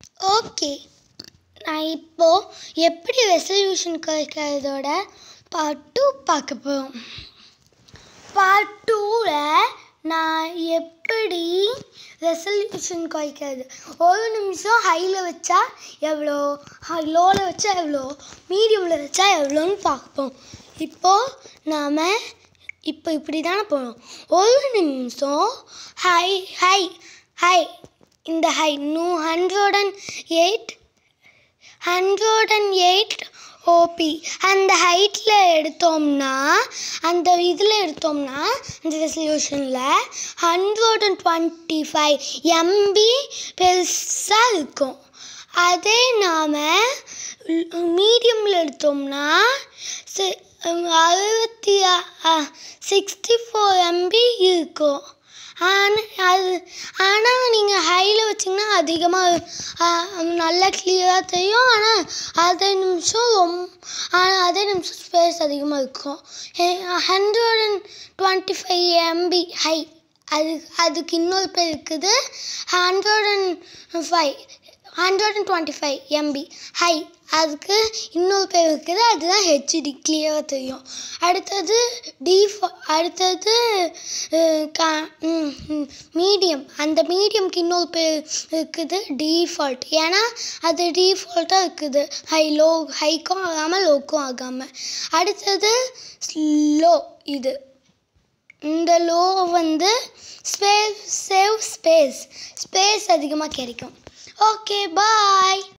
okay நான் இப்போ எப்படி ரெசல்யூஷன் குறைக்கிறதோட பார்ட் டூ பார்க்க போகிறோம் பார்ட் டூவில் நான் எப்படி ரெசல்யூஷன் குறைக்கிறது ஒரு நிமிஷம் ஹையில் வச்சா எவ்வளோ லோவில் வச்சா எவ்வளோ மீடியமில் வச்சா எவ்வளோன்னு பார்ப்போம் இப்போது நாம் இப்போ இப்படி தானே போகணும் ஒரு நிமிஷம் ஹை ஹை ஹை இந்த ஹை நூ hundred and eight hundred and eight O P அந்த ஹைட்டில் எடுத்தோம்னா அந்த இதில் எடுத்தோம்னா அந்த ரெசல்யூஷனில் hundred and twenty five MB பெருசாக இருக்கும் அதே நாம் மீடியமில் எடுத்தோம்னா சி- அறுபத்தி சிக்ஸ்டி ஃபோர் எம்பி இருக்கும் ஆனால் அது ஆனால் நீங்கள் ஹையில் வச்சிங்கன்னா அதிகமாக நல்லா கிளியராக தெரியும் ஆனால் அதே நிமிஷம் ரொம் ஆனால் அதே நிமிஷம் ஸ்பேஸ் அதிகமாக இருக்கும் hundred and twenty five MB high அது அதுக்கு இன்னொரு பேர் இருக்குது hundred and five hundred and twenty five MB high அதுக்கு இன்னொரு பேர் இருக்குது அதுதான் ஹெச்டி கிளியராக தெரியும் அடுத்தது டீஃப் அடுத்தது மீடியம் அந்த மீடியம்க்கு இன்னொரு பேர் இருக்குது டீஃபால்ட் ஏன்னா அது டீஃபால்ட்டாக இருக்குது ஹை லோ ஹைக்கும் ஆகாமல் லோக்கும் ஆகாமல் அடுத்தது ஸ்லோ இது இந்த லோ வந்து ஸ்பேஸ் சேவ் ஸ்பேஸ் ஸ்பேஸ் அதிகமாக கிடைக்கும் ஓகே பாய்